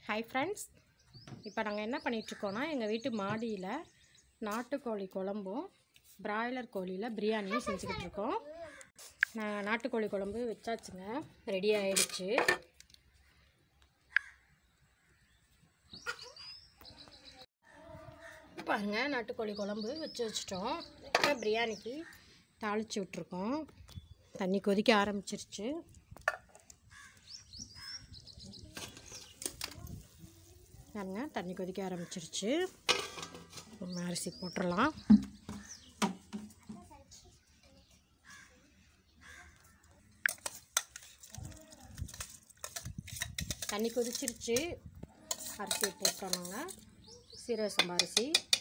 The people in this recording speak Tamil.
ஹாய் ஃப்ரெண்ட்ஸ் இப்போ நாங்கள் என்ன பண்ணிகிட்ருக்கோன்னா எங்கள் வீட்டு மாடியில் நாட்டுக்கோழி குழம்பும் பிராய்லர் கோழியில் பிரியாணியும் செஞ்சுக்கிட்டு இருக்கோம் நான் நாட்டுக்கோழி குழம்பு வச்சாச்சுங்க ரெடி ஆயிடுச்சு பாருங்கள் நாட்டுக்கோழி குழம்பு வச்சு வச்சிட்டோம் இப்போ பிரியாணிக்கு தாளித்து விட்ருக்கோம் தண்ணி கொதிக்க ஆரம்பிச்சிருச்சு பாருங்க தண்ணி கொதிக்க ஆரம்பிச்சிருச்சு நம்ம அரிசி போட்டுடலாம் தண்ணி கொதிச்சிருச்சு அரிசி போட்டோம் நாங்கள் சீரக சம்பா அரிசி